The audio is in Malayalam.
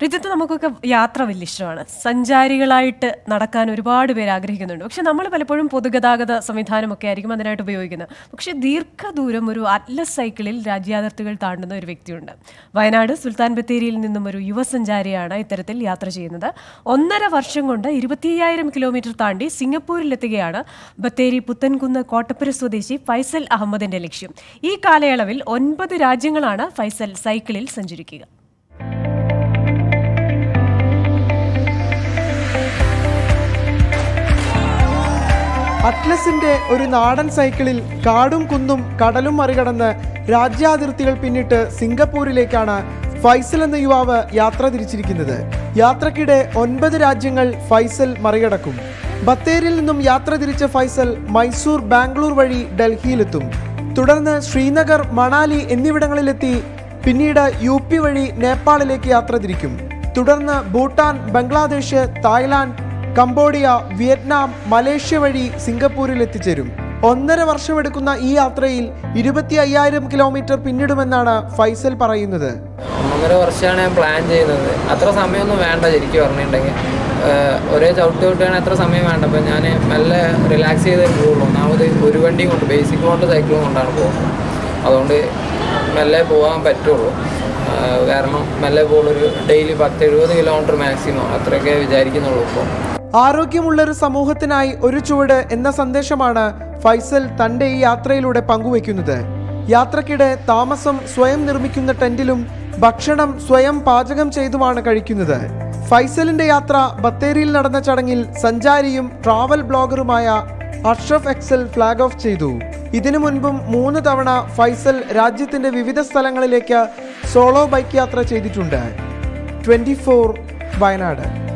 റിജിത്ത് നമുക്കൊക്കെ യാത്ര വലിയ ഇഷ്ടമാണ് സഞ്ചാരികളായിട്ട് നടക്കാൻ ഒരുപാട് പേര് ആഗ്രഹിക്കുന്നുണ്ട് പക്ഷെ നമ്മൾ പലപ്പോഴും പൊതുഗതാഗത സംവിധാനമൊക്കെ ആയിരിക്കും അതിനായിട്ട് ഉപയോഗിക്കുന്നത് പക്ഷേ ദീർഘദൂരം ഒരു അറ്റ്ലസ് സൈക്കിളിൽ രാജ്യാതിർത്തികൾ താണ്ടുന്ന ഒരു വ്യക്തിയുണ്ട് വയനാട് സുൽത്താൻ ബത്തേരിയിൽ നിന്നും ഒരു യുവസഞ്ചാരിയാണ് ഇത്തരത്തിൽ യാത്ര ചെയ്യുന്നത് ഒന്നര വർഷം കൊണ്ട് ഇരുപത്തിയ്യായിരം കിലോമീറ്റർ താണ്ടി സിംഗപ്പൂരിലെത്തുകയാണ് ബത്തേരി പുത്തൻകുന്ന് കോട്ടപ്പുര സ്വദേശി ഫൈസൽ അഹമ്മദിന്റെ ലക്ഷ്യം ഈ കാലയളവിൽ ഒൻപത് രാജ്യങ്ങളാണ് ഫൈസൽ സൈക്കിളിൽ സഞ്ചരിക്കുക അറ്റ്ലസിന്റെ ഒരു നാടൻ സൈക്കിളിൽ കാടും കുന്നും കടലും മറികടന്ന് രാജ്യാതിർത്തികൾ പിന്നിട്ട് സിംഗപ്പൂരിലേക്കാണ് ഫൈസൽ എന്ന യുവാവ് യാത്ര തിരിച്ചിരിക്കുന്നത് യാത്രക്കിടെ ഒൻപത് രാജ്യങ്ങൾ ഫൈസൽ മറികടക്കും ബത്തേരിയിൽ നിന്നും യാത്ര തിരിച്ച ഫൈസൽ മൈസൂർ ബാംഗ്ലൂർ വഴി ഡൽഹിയിലെത്തും തുടർന്ന് ശ്രീനഗർ മണാലി എന്നിവിടങ്ങളിലെത്തി പിന്നീട് യു പി വഴി നേപ്പാളിലേക്ക് യാത്ര തിരിക്കും തുടർന്ന് Bhutan Bangladesh Thailand Cambodia Vietnam Malaysia വഴി സിംഗപ്പൂരിൽ എത്തിച്ചേരും ഒന്നര വർഷമെടുക്കുന്ന ഈ യാത്രയിൽ ഇരുപത്തി അയ്യായിരം കിലോമീറ്റർ പിന്നിടുമെന്നാണ് ഫൈസൽ പറയുന്നത് ഒന്നര വർഷമാണ് ഞാൻ പ്ലാൻ ചെയ്യുന്നത് അത്ര സമയമൊന്നും വേണ്ട ശരിക്കും പറഞ്ഞിട്ടുണ്ടെങ്കിൽ ഏഹ് ഒരേ ചവിട്ട് ചവിട്ടാണ് അത്ര സമയം വേണ്ട അപ്പം ഞാൻ മെല്ലെ റിലാക്സ് ചെയ്തേ പോകുള്ളൂ ഒന്നാമത് ഒരു വണ്ടിയും കൊണ്ട് ബേസിക് കൊണ്ട് സൈക്കിളും കൊണ്ടാണ് പോകുന്നത് അതുകൊണ്ട് മെല്ലെ പോകാൻ പറ്റുള്ളൂ ഏഹ് കാരണം മെല്ലെ പോകുള്ളൊരു ഡെയിലി പത്ത് എഴുപത് കിലോമീറ്റർ മാക്സിമം അത്രയൊക്കെ വിചാരിക്കുന്നുള്ളൂ ഇപ്പോൾ ആരോഗ്യമുള്ള ഒരു സമൂഹത്തിനായി ഒരു ചുവട് എന്ന സന്ദേശമാണ് ഫൈസൽ തന്റെ ഈ യാത്രയിലൂടെ പങ്കുവെക്കുന്നത് യാത്രക്കിടെ താമസം സ്വയം നിർമ്മിക്കുന്ന ടെന്റിലും ഭക്ഷണം സ്വയം പാചകം ചെയ്തുമാണ് കഴിക്കുന്നത് ഫൈസലിന്റെ യാത്ര ബത്തേരിയിൽ നടന്ന ചടങ്ങിൽ സഞ്ചാരിയും ട്രാവൽ ബ്ലോഗറുമായ അഷ്റഫ് എക്സൽ ഫ്ലാഗ് ഓഫ് ചെയ്തു ഇതിനു മുൻപും മൂന്ന് തവണ ഫൈസൽ രാജ്യത്തിന്റെ വിവിധ സ്ഥലങ്ങളിലേക്ക് സോളോ ബൈക്ക് യാത്ര ചെയ്തിട്ടുണ്ട് ട്വന്റി വയനാട്